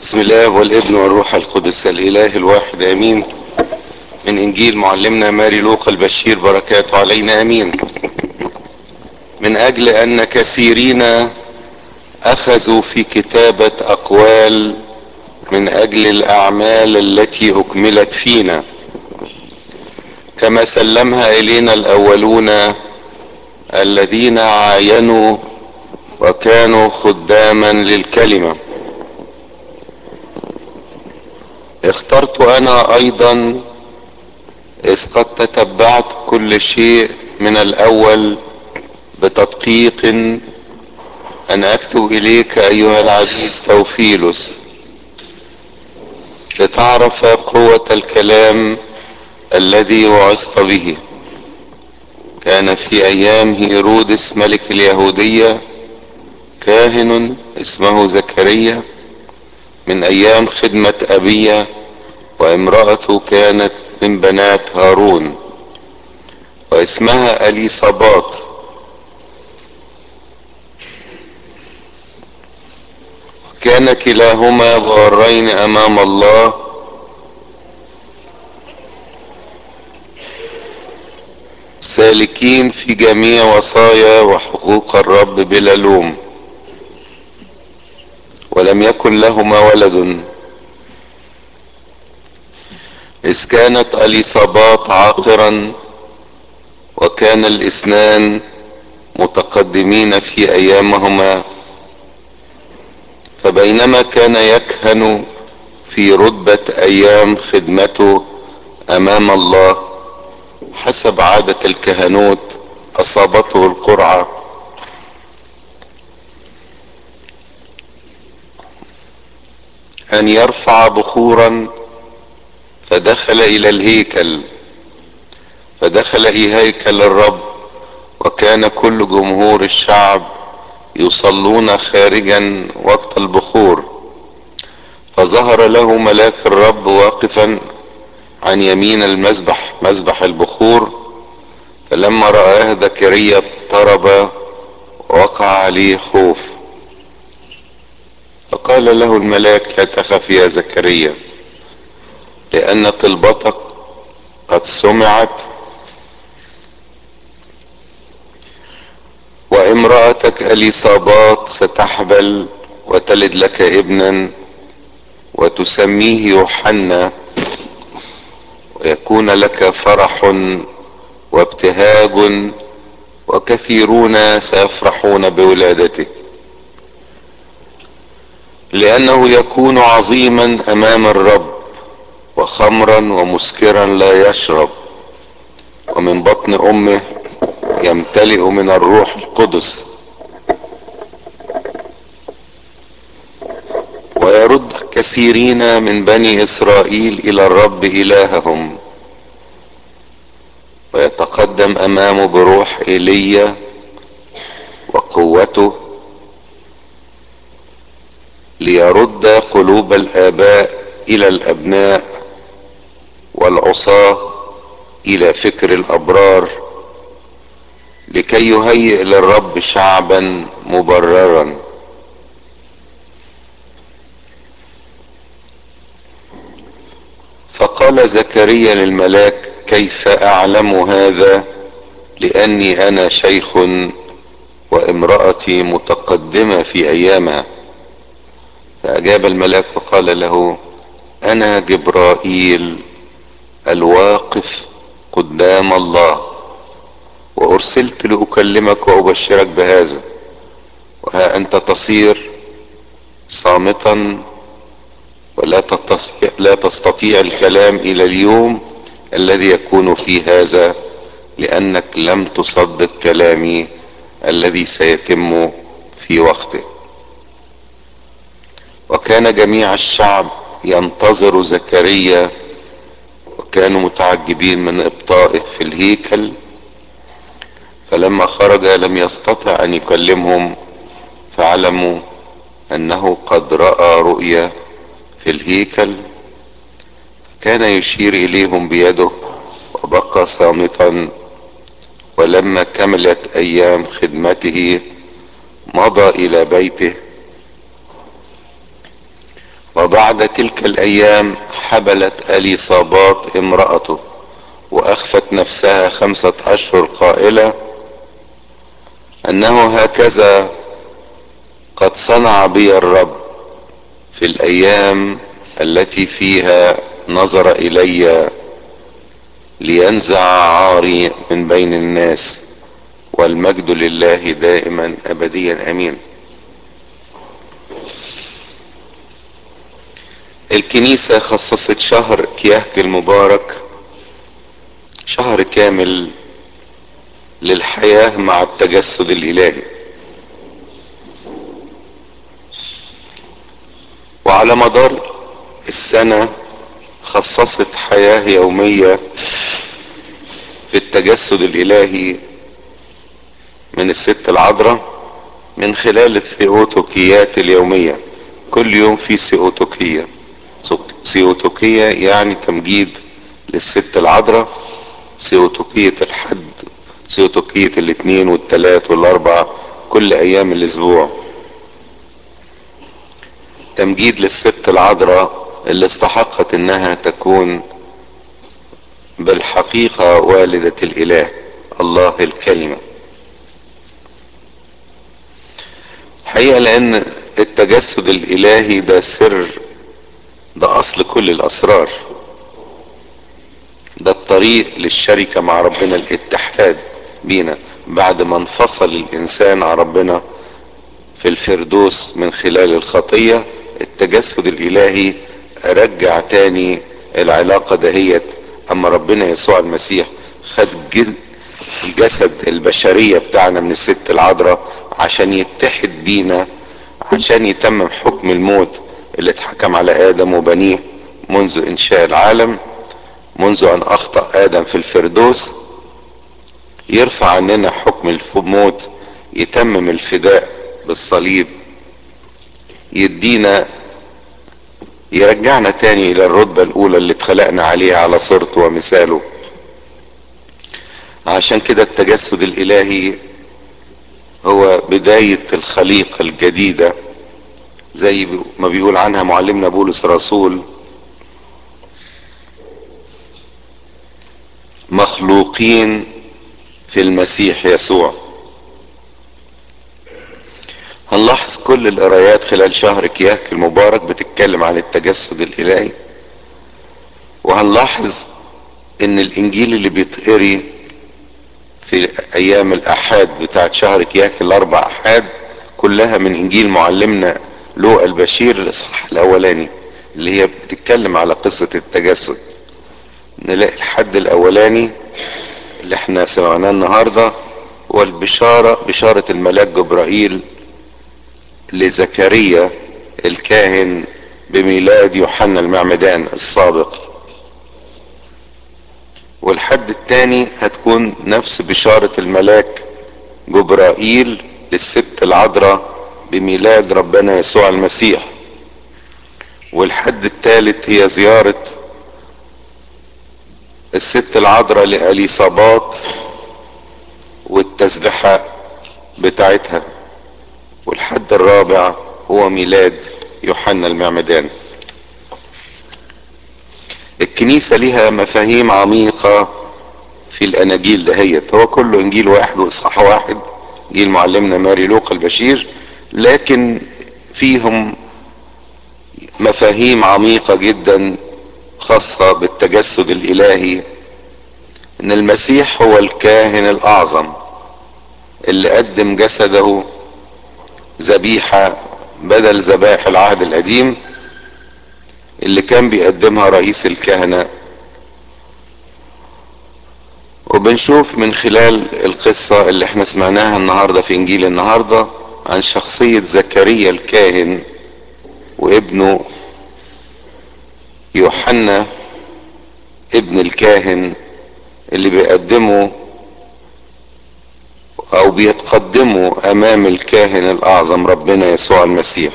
بسم الله والابن والروح القدس الاله الواحد امين من انجيل معلمنا ماري لوقا البشير بركاته علينا امين من اجل ان كثيرين اخذوا في كتابة اقوال من اجل الاعمال التي اكملت فينا كما سلمها الينا الاولون الذين عاينوا وكانوا خداما للكلمه اخترت انا ايضا اذ قد تتبعت كل شيء من الاول بتدقيق ان اكتب اليك ايها العزيز توفيلوس لتعرف قوة الكلام الذي وعظت به كان في ايام هيرودس ملك اليهودية كاهن اسمه زكريا من ايام خدمة ابيه وامرأته كانت من بنات هارون واسمها اليصابات وكان كلاهما بارين امام الله سالكين في جميع وصايا وحقوق الرب بلا لوم ولم يكن لهما ولد إذ كانت اليصابات عاقرا وكان الاثنان متقدمين في أيامهما فبينما كان يكهن في رتبة أيام خدمته أمام الله حسب عادة الكهنوت أصابته القرعة أن يرفع بخورا فدخل الى الهيكل فدخل الى هيكل الرب وكان كل جمهور الشعب يصلون خارجا وقت البخور فظهر له ملاك الرب واقفا عن يمين المذبح مذبح البخور فلما رآه زكريا اضطرب ووقع عليه خوف فقال له الملاك لا تخف يا زكريا لأن طلبتك قد سمعت وامرأتك اليصابات ستحبل وتلد لك ابنا وتسميه يوحنا ويكون لك فرح وابتهاج وكثيرون سيفرحون بولادته لأنه يكون عظيما أمام الرب وخمرا ومسكرا لا يشرب ومن بطن امه يمتلئ من الروح القدس ويرد كثيرين من بني اسرائيل الى الرب الههم ويتقدم امامه بروح ايليا وقوته ليرد قلوب الاباء الى الابناء والعصاة الى فكر الابرار لكي يهيئ للرب شعبا مبررا فقال زكريا للملاك كيف اعلم هذا لاني انا شيخ وامرأتي متقدمة في ايامها فاجاب الملاك وقال له انا جبرائيل الواقف قدام الله وارسلت لاكلمك وابشرك بهذا وها انت تصير صامتا ولا تستطيع, لا تستطيع الكلام الى اليوم الذي يكون فيه هذا لانك لم تصدق كلامي الذي سيتم في وقته وكان جميع الشعب ينتظر زكريا وكانوا متعجبين من ابطائه في الهيكل فلما خرج لم يستطع ان يكلمهم فعلموا انه قد راى رؤيا في الهيكل كان يشير اليهم بيده وبقى صامتا ولما كملت ايام خدمته مضى الى بيته وبعد تلك الايام حبلت اليصابات امرأته واخفت نفسها خمسة اشهر قائلة انه هكذا قد صنع بي الرب في الايام التي فيها نظر الي لينزع عاري من بين الناس والمجد لله دائما ابديا امين الكنيسة خصصت شهر كياهك المبارك شهر كامل للحياة مع التجسد الإلهي وعلى مدار السنة خصصت حياة يومية في التجسد الإلهي من الست العذراء من خلال الثيوتوكيات اليومية كل يوم في سيوتوكية سيوتوكية يعني تمجيد للست العذراء سيوتوكية الحد سيوتوكية الاثنين والثلاث والاربع كل ايام الاسبوع تمجيد للست العذراء اللي استحقت انها تكون بالحقيقة والدة الاله الله الكلمة حقيقة لان التجسد الالهي ده سر ده اصل كل الاسرار ده الطريق للشركة مع ربنا الاتحاد بينا بعد ما انفصل الانسان عن ربنا في الفردوس من خلال الخطية التجسد الالهي رجع تاني العلاقة دهيت اما ربنا يسوع المسيح خد الجسد البشرية بتاعنا من الست العذراء عشان يتحد بينا عشان يتمم حكم الموت اللي اتحكم على ادم وبنيه منذ انشاء العالم منذ ان اخطأ ادم في الفردوس يرفع عننا حكم الموت يتمم الفداء بالصليب يدينا يرجعنا تاني الى الرتبة الاولى اللي اتخلقنا عليها على صورته ومثاله عشان كده التجسد الالهي هو بداية الخليقة الجديدة زي ما بيقول عنها معلمنا بولس رسول مخلوقين في المسيح يسوع هنلاحظ كل القرايات خلال شهر كياك المبارك بتتكلم عن التجسد الالهي وهنلاحظ ان الانجيل اللي بيتقري في ايام الاحاد بتاعت شهر كياك الاربع احاد كلها من انجيل معلمنا لوقا البشير الاصحاح الاولاني اللي هي بتتكلم على قصة التجسد نلاقي الحد الاولاني اللي احنا سمعناه النهاردة هو البشارة بشارة الملاك جبرائيل لزكريا الكاهن بميلاد يوحنا المعمدان السابق والحد الثاني هتكون نفس بشارة الملاك جبرائيل للست العذراء بميلاد ربنا يسوع المسيح والحد الثالث هي زيارة الست العذراء لأليصابات والتسبحة بتاعتها والحد الرابع هو ميلاد يوحنا المعمدان الكنيسة لها مفاهيم عميقة في الاناجيل دهيت هو كله انجيل واحد واصحاح واحد انجيل معلمنا ماري لوقا البشير لكن فيهم مفاهيم عميقة جدا خاصة بالتجسد الالهي ان المسيح هو الكاهن الاعظم اللي قدم جسده ذبيحة بدل ذبائح العهد القديم اللي كان بيقدمها رئيس الكهنة وبنشوف من خلال القصة اللي احنا سمعناها النهاردة في انجيل النهاردة عن شخصية زكريا الكاهن وابنه يوحنا ابن الكاهن اللي بيقدموا او بيتقدموا امام الكاهن الاعظم ربنا يسوع المسيح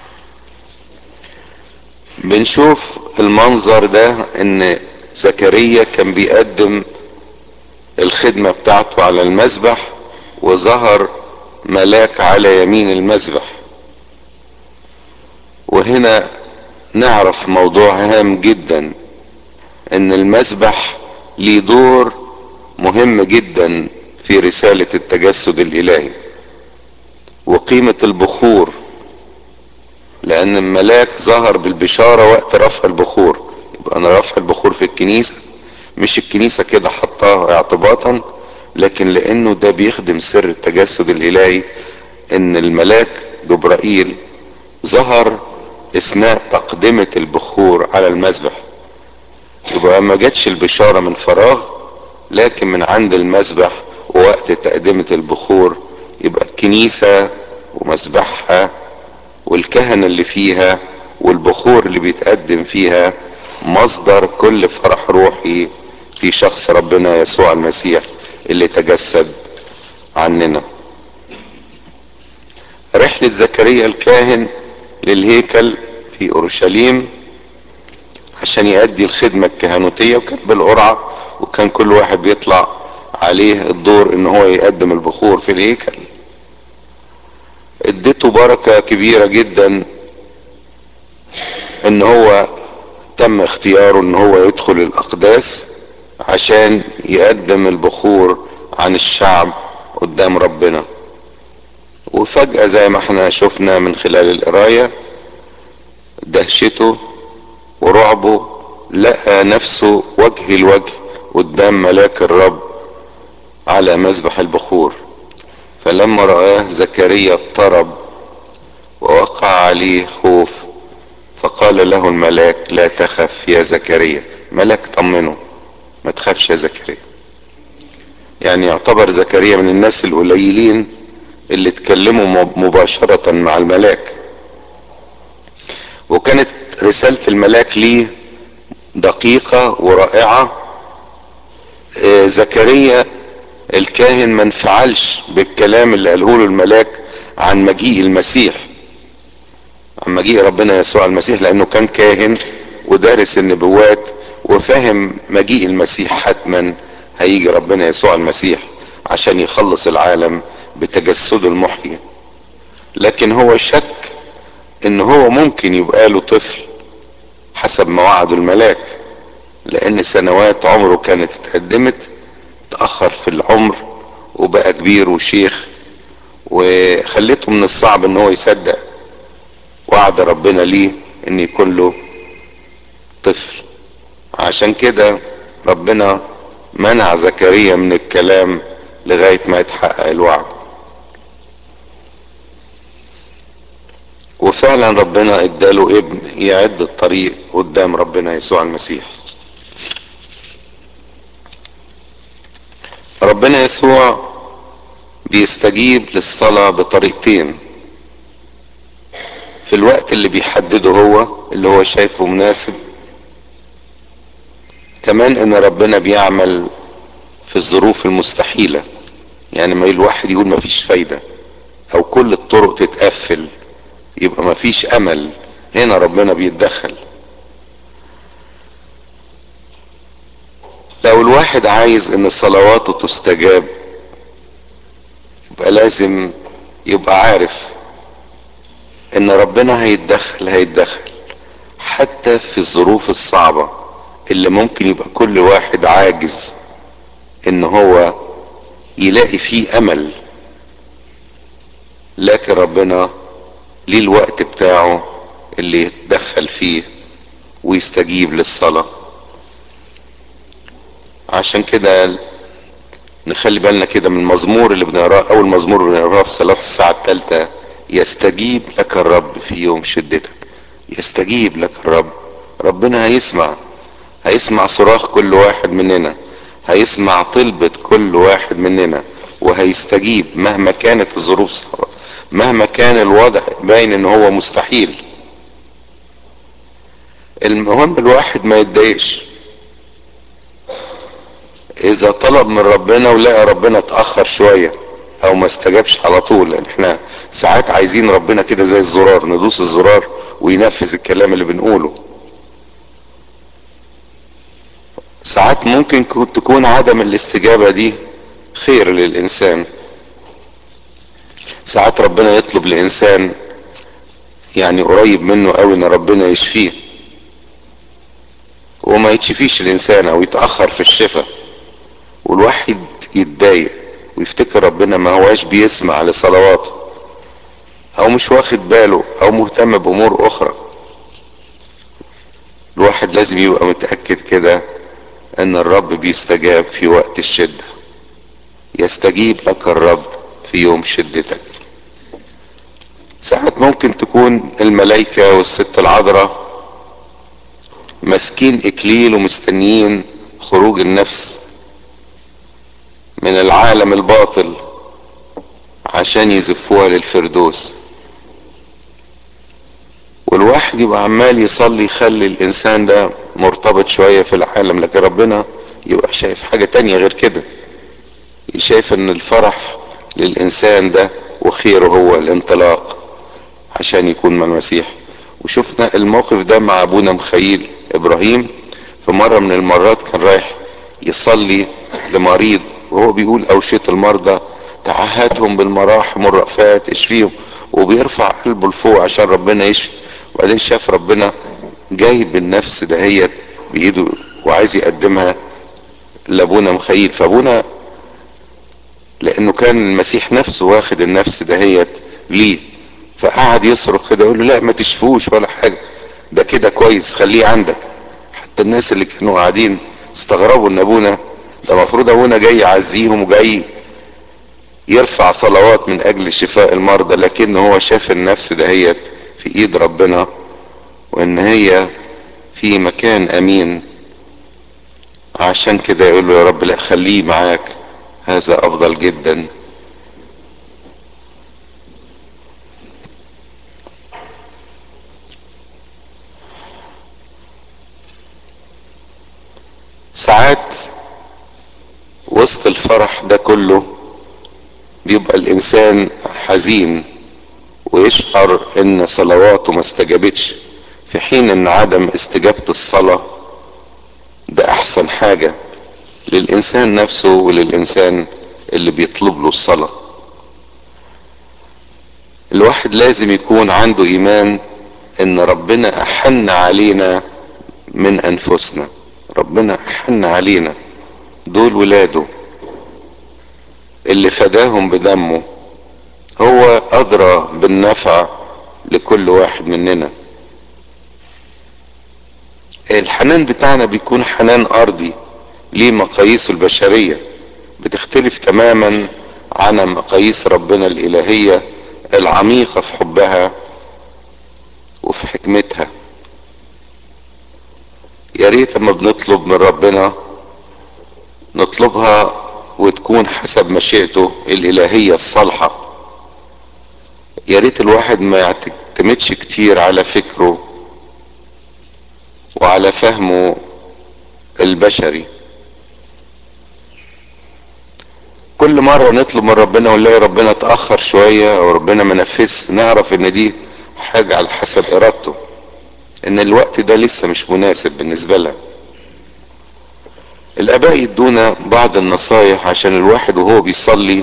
بنشوف المنظر ده ان زكريا كان بيقدم الخدمة بتاعته على المذبح وظهر ملاك على يمين المذبح وهنا نعرف موضوع هام جدا ان المسبح ليه دور مهم جدا في رسالة التجسد الالهي وقيمة البخور لان الملاك ظهر بالبشارة وقت رفع البخور يبقى انا رفع البخور في الكنيسة مش الكنيسة كده حطاها اعتباطا لكن لانه ده بيخدم سر التجسد الالهي ان الملاك جبرائيل ظهر اثناء تقدمة البخور على المذبح يبقى ما جاتش البشارة من فراغ لكن من عند المذبح ووقت تقدمة البخور يبقى الكنيسة ومذبحها والكهنة اللي فيها والبخور اللي بيتقدم فيها مصدر كل فرح روحي في شخص ربنا يسوع المسيح اللي تجسد عننا رحلة زكريا الكاهن للهيكل في اورشليم عشان يؤدي الخدمة الكهنوتية وكان بالقرعة وكان كل واحد بيطلع عليه الدور ان هو يقدم البخور في الهيكل اديته بركة كبيرة جدا ان هو تم اختياره ان هو يدخل الاقداس عشان يقدم البخور عن الشعب قدام ربنا وفجأة زي ما احنا شفنا من خلال القراية دهشته ورعبه لقى نفسه وجه الوجه قدام ملاك الرب على مذبح البخور فلما رآه زكريا اضطرب ووقع عليه خوف فقال له الملاك لا تخف يا زكريا ملاك طمنه ما تخافش يا زكريا يعني يعتبر زكريا من الناس القليلين اللي اتكلموا مباشرة مع الملاك وكانت رسالة الملاك ليه دقيقة ورائعة آه زكريا الكاهن ما انفعلش بالكلام اللي قاله له الملاك عن مجيء المسيح عن مجيء ربنا يسوع المسيح لانه كان كاهن ودارس النبوات وفهم مجيء المسيح حتما هيجي ربنا يسوع المسيح عشان يخلص العالم بتجسده المحيي لكن هو شك ان هو ممكن يبقى له طفل حسب ما وعده الملاك لان سنوات عمره كانت اتقدمت تأخر في العمر وبقى كبير وشيخ وخليته من الصعب ان هو يصدق وعد ربنا ليه ان يكون له طفل عشان كده ربنا منع زكريا من الكلام لغاية ما يتحقق الوعد وفعلا ربنا اداله ابن يعد الطريق قدام ربنا يسوع المسيح ربنا يسوع بيستجيب للصلاة بطريقتين في الوقت اللي بيحدده هو اللي هو شايفه مناسب كمان ان ربنا بيعمل في الظروف المستحيلة يعني ما الواحد يقول مفيش فايدة او كل الطرق تتقفل يبقى مفيش امل هنا ربنا بيتدخل لو الواحد عايز ان صلواته تستجاب يبقى لازم يبقى عارف ان ربنا هيتدخل هيتدخل حتى في الظروف الصعبة اللي ممكن يبقى كل واحد عاجز ان هو يلاقي فيه امل لكن ربنا ليه الوقت بتاعه اللي يتدخل فيه ويستجيب للصلاة عشان كده نخلي بالنا كده من المزمور اللي بنقراه اول مزمور بنقراه في صلاة الساعة الثالثة يستجيب لك الرب في يوم شدتك يستجيب لك الرب ربنا هيسمع هيسمع صراخ كل واحد مننا هيسمع طلبة كل واحد مننا وهيستجيب مهما كانت الظروف صعبة مهما كان الوضع باين ان هو مستحيل المهم الواحد ما يتضايقش اذا طلب من ربنا ولقى ربنا اتاخر شويه او ما استجابش على طول لان احنا ساعات عايزين ربنا كده زي الزرار ندوس الزرار وينفذ الكلام اللي بنقوله ساعات ممكن تكون عدم الاستجابة دي خير للإنسان ساعات ربنا يطلب لإنسان يعني قريب منه قوي ان ربنا يشفيه وما يتشفيش الانسان او يتاخر في الشفاء والواحد يتضايق ويفتكر ربنا ما هواش بيسمع لصلواته او مش واخد باله او مهتم بامور اخرى الواحد لازم يبقى متاكد كده ان الرب بيستجاب في وقت الشده يستجيب لك الرب في يوم شدتك ساعات ممكن تكون الملائكة والست العذراء ماسكين اكليل ومستنيين خروج النفس من العالم الباطل عشان يزفوها للفردوس والواحد يبقى عمال يصلي يخلي الانسان ده مرتبط شوية في العالم لكن ربنا يبقى شايف حاجة تانية غير كده شايف ان الفرح للانسان ده وخيره هو الانطلاق عشان يكون مع المسيح وشفنا الموقف ده مع ابونا مخيل ابراهيم في مرة من المرات كان رايح يصلي لمريض وهو بيقول اوشيت المرضى تعهدهم بالمراحم والرأفات اشفيهم وبيرفع قلبه لفوق عشان ربنا يشفي وبعدين شاف ربنا جايب النفس دهيت بايده وعايز يقدمها لابونا مخيل فابونا لانه كان المسيح نفسه واخد النفس دهيت ليه فقعد يصرخ كده يقول له لا ما تشفوش ولا حاجه ده كده كويس خليه عندك حتى الناس اللي كانوا قاعدين استغربوا ان ابونا ده المفروض ابونا جاي يعزيهم وجاي يرفع صلوات من اجل شفاء المرضى لكن هو شاف النفس دهيت في ايد ربنا وان هي في مكان امين عشان كده يقول له يا رب لا خليه معاك هذا افضل جدا ساعات وسط الفرح ده كله بيبقى الانسان حزين ويشعر ان صلواته ما استجابتش في حين ان عدم استجابة الصلاة ده احسن حاجة للانسان نفسه وللانسان اللي بيطلب له الصلاة الواحد لازم يكون عنده ايمان ان ربنا احن علينا من انفسنا ربنا احن علينا دول ولاده اللي فداهم بدمه هو ادرى بالنفع لكل واحد مننا الحنان بتاعنا بيكون حنان ارضي ليه مقاييسه البشرية بتختلف تماما عن مقاييس ربنا الالهية العميقة في حبها وفي حكمتها يا ريت اما بنطلب من ربنا نطلبها وتكون حسب مشيئته الالهية الصالحة يا ريت الواحد ما يعتمدش كتير على فكره وعلى فهمه البشري كل مرة نطلب من ربنا ونلاقي ربنا اتأخر شوية او ربنا ما نفذش نعرف ان دي حاجة على حسب ارادته ان الوقت ده لسه مش مناسب بالنسبة لها الاباء يدونا بعض النصايح عشان الواحد وهو بيصلي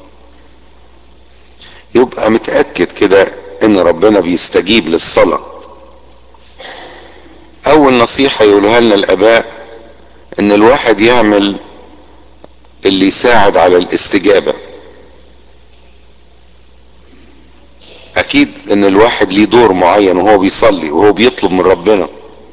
يبقى متأكد كده ان ربنا بيستجيب للصلاة اول نصيحة يقولها لنا الاباء ان الواحد يعمل اللي يساعد على الاستجابة اكيد ان الواحد ليه دور معين وهو بيصلي وهو بيطلب من ربنا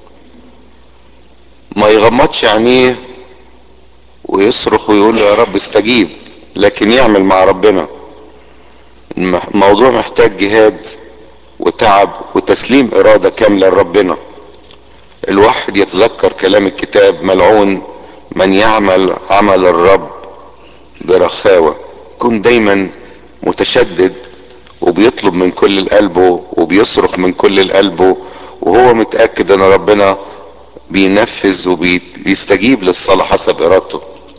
ما يغمضش عينيه ويصرخ ويقول يا رب استجيب لكن يعمل مع ربنا الموضوع محتاج جهاد وتعب وتسليم ارادة كاملة لربنا الواحد يتذكر كلام الكتاب ملعون من يعمل عمل الرب برخاوة كن دايما متشدد وبيطلب من كل قلبه وبيصرخ من كل قلبه وهو متأكد ان ربنا بينفذ وبيستجيب للصلاة حسب ارادته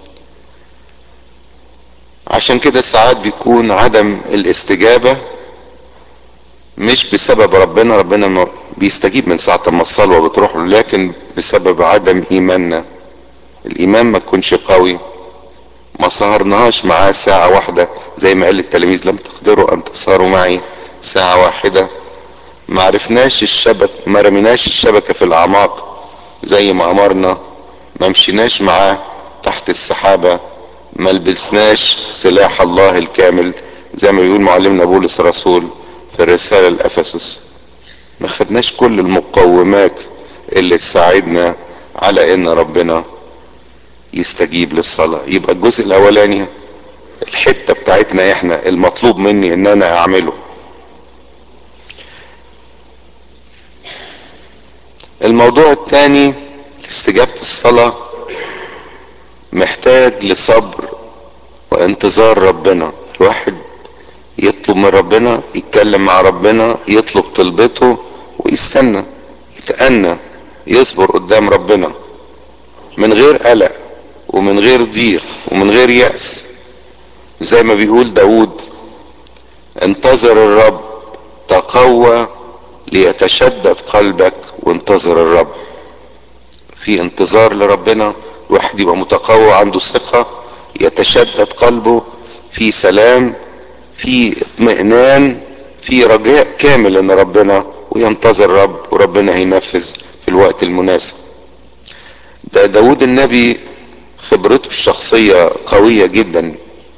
عشان كده ساعات بيكون عدم الاستجابة مش بسبب ربنا ربنا بيستجيب من ساعة ما الصلوة بتروح له لكن بسبب عدم ايماننا الايمان ما تكونش قوي ما سهرناهاش معاه ساعة واحدة زي ما قال التلاميذ لم تقدروا ان تسهروا معي ساعة واحدة ما عرفناش الشبك ما رميناش الشبكة في الاعماق زي ما امرنا ما مشيناش معاه تحت السحابة ما لبسناش سلاح الله الكامل زي ما بيقول معلمنا بولس الرسول في الرسالة لأفسس ما خدناش كل المقومات اللي تساعدنا على ان ربنا يستجيب للصلاة يبقى الجزء الاولاني الحتة بتاعتنا احنا المطلوب مني ان انا اعمله الموضوع الثاني استجابة الصلاة محتاج لصبر وانتظار ربنا الواحد يطلب من ربنا يتكلم مع ربنا يطلب طلبته ويستنى يتأنى يصبر قدام ربنا من غير قلق ومن غير ضيق ومن غير يأس زي ما بيقول داود انتظر الرب تقوى ليتشدد قلبك وانتظر الرب في انتظار لربنا الواحد يبقى متقوى عنده ثقة يتشدد قلبه في سلام في اطمئنان في رجاء كامل ان ربنا وينتظر رب وربنا هينفذ في الوقت المناسب ده داود النبي خبرته الشخصية قوية جدا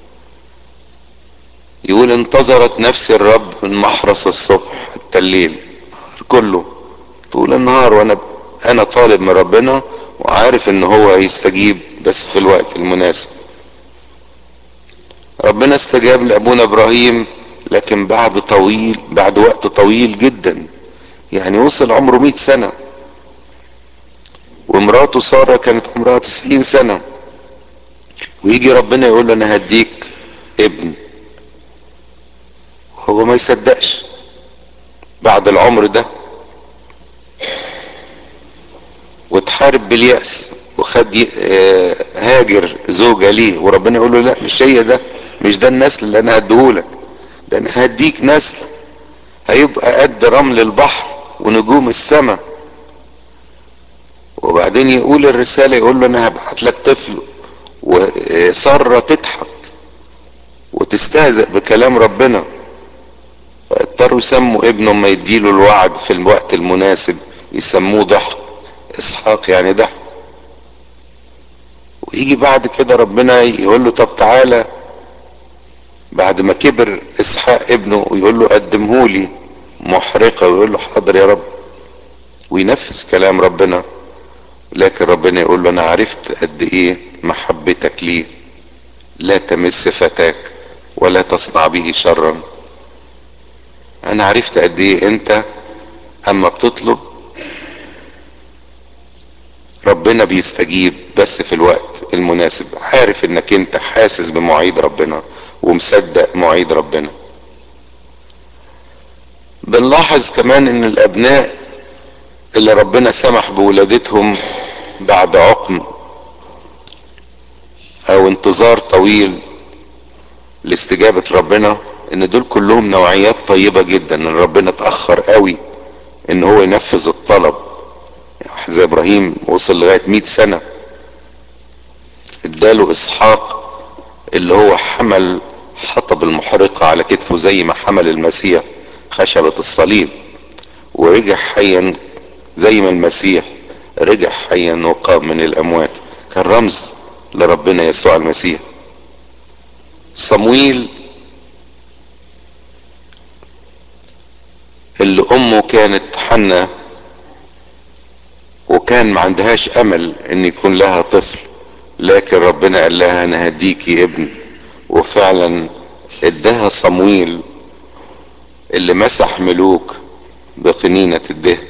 يقول انتظرت نفسي الرب من محرس الصبح حتى الليل كله طول النهار وانا انا طالب من ربنا وعارف ان هو هيستجيب بس في الوقت المناسب ربنا استجاب لابونا ابراهيم لكن بعد طويل بعد وقت طويل جدا يعني وصل عمره مئة سنة ومراته سارة كانت عمرها تسعين سنة ويجي ربنا يقول له انا هديك ابن هو ما يصدقش بعد العمر ده وتحارب باليأس وخد هاجر زوجة ليه وربنا يقول له لا مش هي ده مش ده النسل اللي انا هديهولك ده انا هديك نسل هيبقى قد رمل البحر ونجوم السماء وبعدين يقول الرسالة يقول له انا هبعت لك طفل وسارة تضحك وتستهزئ بكلام ربنا فاضطروا يسموا ابنه ما يديله الوعد في الوقت المناسب يسموه ضحك اسحاق يعني ضحك ويجي بعد كده ربنا يقول له طب تعالى بعد ما كبر اسحاق ابنه ويقول له قدمهولي محرقة ويقول له حاضر يا رب وينفذ كلام ربنا لكن ربنا يقول له انا عرفت قد ايه محبتك ليه لا تمس فتاك ولا تصنع به شرا انا عرفت قد ايه انت اما بتطلب ربنا بيستجيب بس في الوقت المناسب عارف انك انت حاسس بمواعيد ربنا ومصدق مواعيد ربنا بنلاحظ كمان ان الابناء اللي ربنا سمح بولادتهم بعد عقم او انتظار طويل لاستجابة ربنا ان دول كلهم نوعيات طيبة جدا ان ربنا اتأخر قوي ان هو ينفذ الطلب واحد زي ابراهيم وصل لغاية مئة سنة اداله اسحاق اللي هو حمل حطب المحرقة على كتفه زي ما حمل المسيح خشبة الصليب ورجع حيا زي ما المسيح رجع حيا وقام من الاموات كان رمز لربنا يسوع المسيح صمويل اللي امه كانت حنة وكان ما عندهاش امل ان يكون لها طفل لكن ربنا قال لها انا هديكي ابن وفعلا اداها صمويل اللي مسح ملوك بقنينة الدهن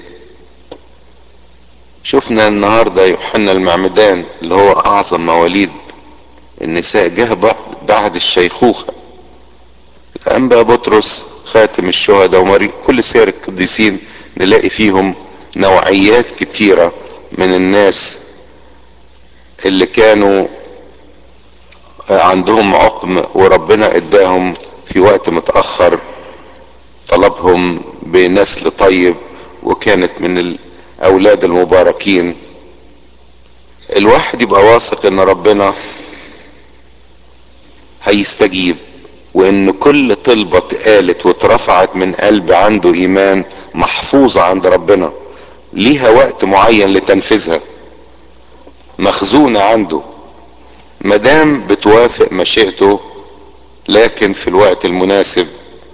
شفنا النهاردة يوحنا المعمدان اللي هو اعظم مواليد النساء جه بعد الشيخوخة الانبا بطرس خاتم الشهداء ومريء كل سير القديسين نلاقي فيهم نوعيات كتيرة من الناس اللي كانوا عندهم عقم وربنا اداهم في وقت متأخر طلبهم بنسل طيب وكانت من الاولاد المباركين الواحد يبقى واثق ان ربنا هيستجيب وان كل طلبة اتقالت واترفعت من قلب عنده ايمان محفوظة عند ربنا ليها وقت معين لتنفيذها مخزونة عنده مدام بتوافق مشيئته لكن في الوقت المناسب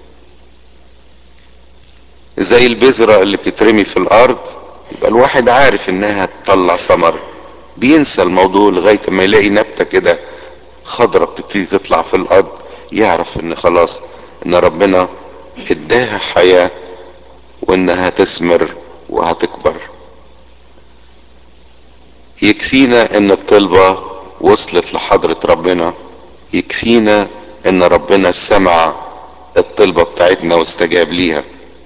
زي البذرة اللي بتترمي في الارض يبقى الواحد عارف انها تطلع ثمر بينسى الموضوع لغاية ما يلاقي نبتة كده خضرة بتبتدي تطلع في الارض يعرف ان خلاص ان ربنا اداها حياة وانها تثمر وهتكبر يكفينا ان الطلبة وصلت لحضرة ربنا يكفينا ان ربنا سمع الطلبة بتاعتنا واستجاب ليها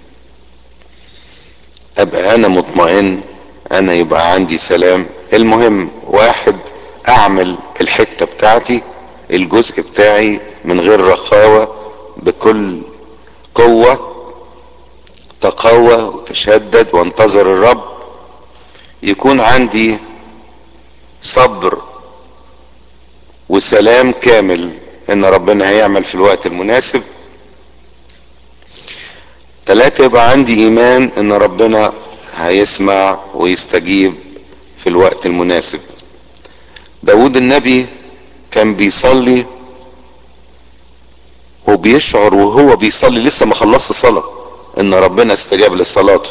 ابقى انا مطمئن انا يبقى عندي سلام المهم واحد اعمل الحتة بتاعتي الجزء بتاعي من غير رخاوة بكل قوة تقوى وتشدد وانتظر الرب يكون عندي صبر وسلام كامل ان ربنا هيعمل في الوقت المناسب ثلاثة يبقى عندي ايمان ان ربنا هيسمع ويستجيب في الوقت المناسب داود النبي كان بيصلي وبيشعر وهو بيصلي لسه ما خلصش صلاة ان ربنا استجاب لصلاته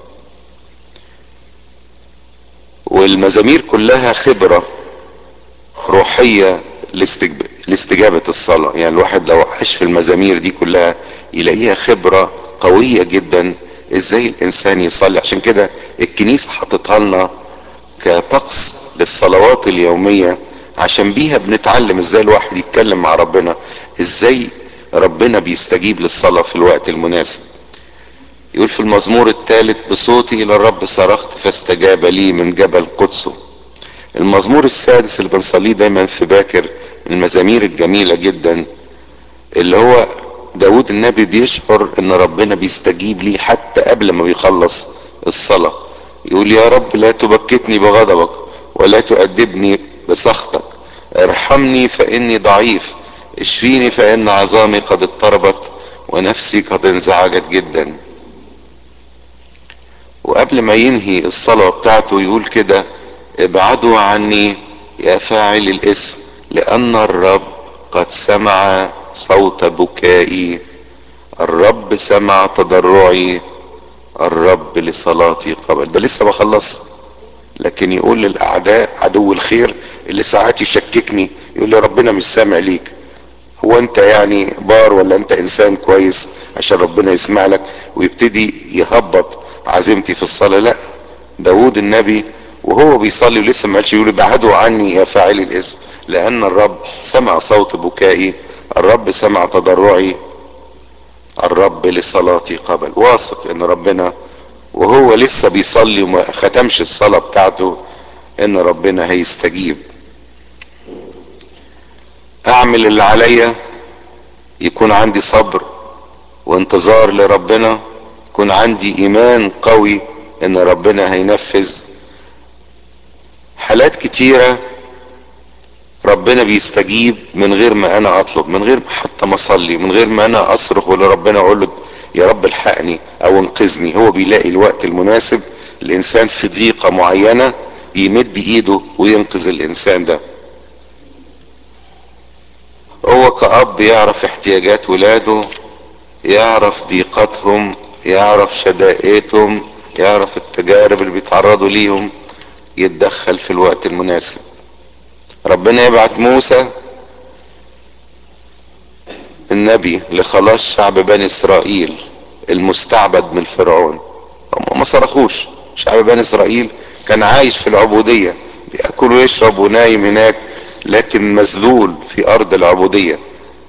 والمزامير كلها خبرة روحية لاستجابة الصلاة يعني الواحد لو عاش في المزامير دي كلها يلاقيها خبرة قوية جدا ازاي الانسان يصلي عشان كده الكنيسة حطتها لنا كطقس للصلوات اليومية عشان بيها بنتعلم ازاي الواحد يتكلم مع ربنا ازاي ربنا بيستجيب للصلاة في الوقت المناسب يقول في المزمور الثالث بصوتي الى الرب صرخت فاستجاب لي من جبل قدسه المزمور السادس اللي بنصليه دايما في باكر من المزامير الجميلة جدا اللي هو داود النبي بيشعر ان ربنا بيستجيب ليه حتى قبل ما بيخلص الصلاة يقول يا رب لا تبكتني بغضبك ولا تؤدبني بسخطك ارحمني فاني ضعيف اشفيني فان عظامي قد اضطربت ونفسي قد انزعجت جدا وقبل ما ينهي الصلاة بتاعته يقول كده ابعدوا عني يا فاعل الاسم لان الرب قد سمع صوت بكائي الرب سمع تضرعي الرب لصلاتي قبل ده لسه ما خلص لكن يقول للاعداء عدو الخير اللي ساعات يشككني يقول لي ربنا مش سامع ليك هو انت يعني بار ولا انت انسان كويس عشان ربنا يسمع لك ويبتدي يهبط عزيمتي في الصلاة لا داود النبي وهو بيصلي ولسه ما قالش يقول ابعدوا عني يا فاعل الاسم لان الرب سمع صوت بكائي الرب سمع تضرعي الرب لصلاتي قبل واثق ان ربنا وهو لسه بيصلي وما ختمش الصلاة بتاعته ان ربنا هيستجيب اعمل اللي عليا يكون عندي صبر وانتظار لربنا يكون عندي ايمان قوي ان ربنا هينفذ حالات كتيرة ربنا بيستجيب من غير ما انا اطلب من غير حتى ما اصلي من غير ما انا اصرخ لربنا اقول له يا رب الحقني او انقذني هو بيلاقي الوقت المناسب الانسان في ضيقة معينة يمد ايده وينقذ الانسان ده هو كأب يعرف احتياجات ولاده يعرف ضيقتهم يعرف شدائدهم يعرف التجارب اللي بيتعرضوا ليهم يتدخل في الوقت المناسب ربنا يبعت موسى النبي لخلاص شعب بني اسرائيل المستعبد من فرعون هم ما صرخوش شعب بني اسرائيل كان عايش في العبودية بيأكل ويشرب ونايم هناك لكن مذلول في ارض العبودية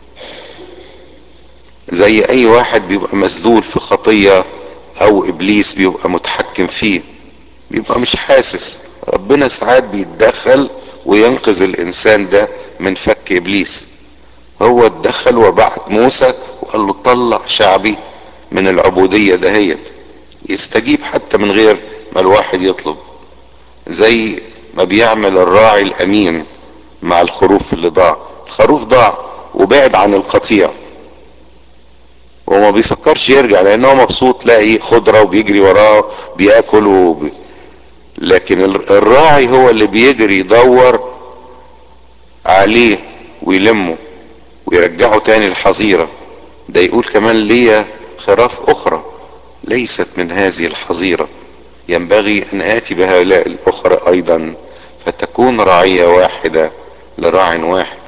زي اي واحد بيبقى مذلول في خطية او ابليس بيبقى متحكم فيه بيبقى مش حاسس ربنا ساعات بيتدخل وينقذ الانسان ده من فك ابليس هو اتدخل وبعت موسى وقال له طلع شعبي من العبودية دهيت يستجيب حتى من غير ما الواحد يطلب زي ما بيعمل الراعي الامين مع الخروف اللي ضاع الخروف ضاع وبعد عن القطيع وما بيفكرش يرجع لان هو مبسوط لاقي خضرة وبيجري وراه بياكل وبي... لكن الراعي هو اللي بيجري يدور عليه ويلمه ويرجعه تاني الحظيرة ده يقول كمان ليا خراف اخرى ليست من هذه الحظيرة ينبغي ان اتي بهؤلاء الاخرى ايضا فتكون رعية واحدة لراع واحد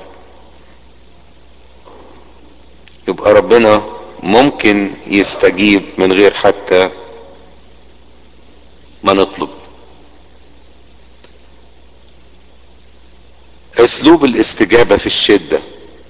يبقى ربنا ممكن يستجيب من غير حتى ما نطلب اسلوب الاستجابة في الشدة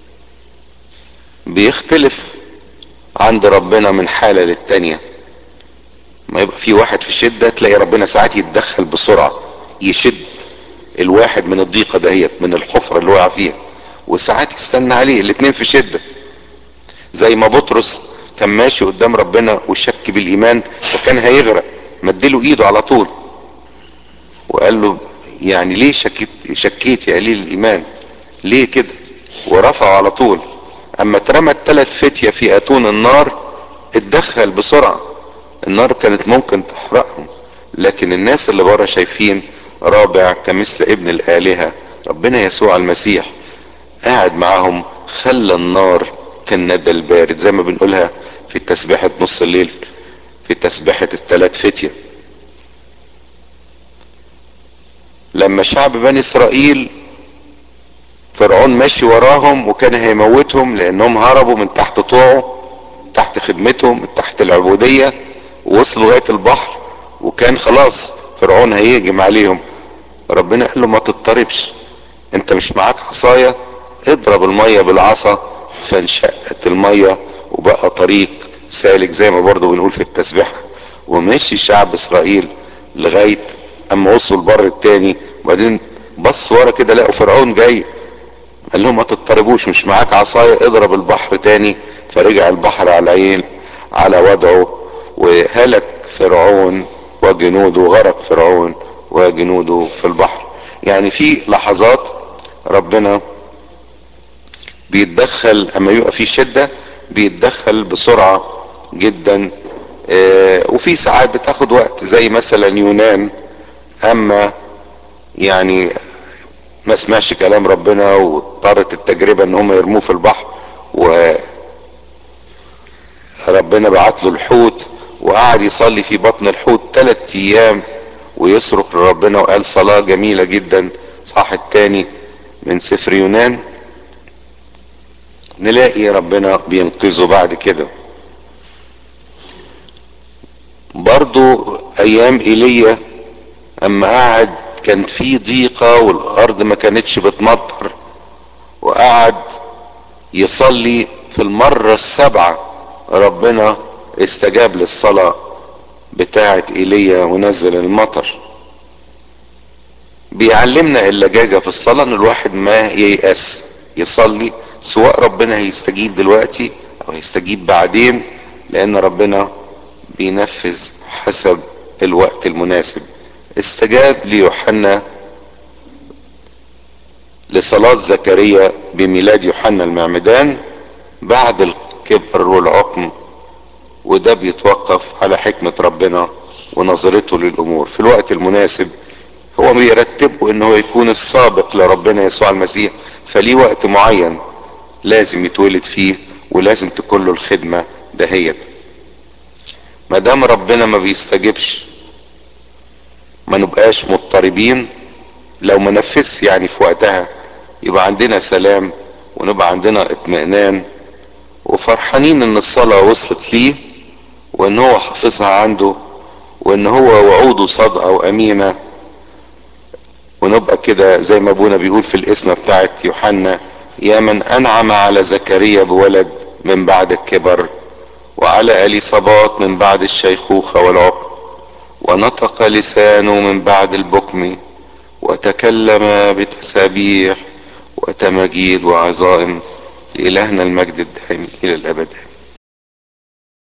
بيختلف عند ربنا من حالة للتانية ما يبقى في واحد في شدة تلاقي ربنا ساعات يتدخل بسرعة يشد الواحد من الضيقة دهيت من الحفرة اللي وقع فيها وساعات يستنى عليه الاتنين في شدة زي ما بطرس كان ماشي قدام ربنا وشك بالايمان فكان هيغرق مديله ايده على طول وقال له يعني ليه شكيت شكيت يا قليل الايمان ليه كده ورفعه على طول اما اترمى الثلاث فتية في اتون النار اتدخل بسرعة النار كانت ممكن تحرقهم لكن الناس اللي بره شايفين رابع كمثل ابن الالهة ربنا يسوع المسيح قاعد معاهم خلى النار كالندى البارد زي ما بنقولها في تسبيحة نص الليل في تسبيحة الثلاث فتية لما شعب بني اسرائيل فرعون ماشي وراهم وكان هيموتهم لانهم هربوا من تحت طوعه تحت خدمتهم تحت العبودية ووصلوا لغاية البحر وكان خلاص فرعون هيهجم عليهم ربنا قال له ما تضطربش انت مش معاك عصاية اضرب المية بالعصا فانشقت المية وبقى طريق سالك زي ما برضو بنقول في التسبيحة ومشي شعب اسرائيل لغاية اما وصلوا البر التاني وبعدين بص ورا كده لقوا فرعون جاي قال لهم ما تضطربوش مش معاك عصاية اضرب البحر تاني فرجع البحر على عين على وضعه وهلك فرعون وجنوده غرق فرعون وجنوده في البحر يعني في لحظات ربنا بيتدخل اما يبقى في شدة بيتدخل بسرعة جدا اه وفي ساعات بتاخد وقت زي مثلا يونان اما يعني ما سمعش كلام ربنا واضطرت التجربة ان هم يرموه في البحر و ربنا بعت له الحوت وقعد يصلي في بطن الحوت ثلاث ايام ويصرخ لربنا وقال صلاة جميلة جدا صح التاني من سفر يونان نلاقي ربنا بينقذه بعد كده برضو ايام ايليا اما قعد كان في ضيقة والارض ما كانتش بتمطر وقعد يصلي في المرة السابعة ربنا استجاب للصلاة بتاعة ايليا ونزل المطر بيعلمنا اللجاجة في الصلاة ان الواحد ما ييأس يصلي سواء ربنا هيستجيب دلوقتي او هيستجيب بعدين لان ربنا بينفذ حسب الوقت المناسب استجاب ليوحنا لصلاة زكريا بميلاد يوحنا المعمدان بعد الكبر والعقم وده بيتوقف على حكمة ربنا ونظرته للأمور في الوقت المناسب هو بيرتبه ان هو يكون السابق لربنا يسوع المسيح فليه وقت معين لازم يتولد فيه ولازم تكون له الخدمة دهيت ما دام ربنا ما بيستجبش ما نبقاش مضطربين لو ما نفذش يعني في وقتها يبقى عندنا سلام ونبقى عندنا اطمئنان وفرحانين ان الصلاة وصلت ليه وان هو حافظها عنده وان هو وعوده صادقة وامينة ونبقى كده زي ما ابونا بيقول في الاسم بتاعت يوحنا يا من انعم على زكريا بولد من بعد الكبر وعلى اليصابات من بعد الشيخوخة والعقم ونطق لسانه من بعد البكم وتكلم بتسابيح وتماجيد وعظائم لإلهنا المجد الدائم إلى الأبد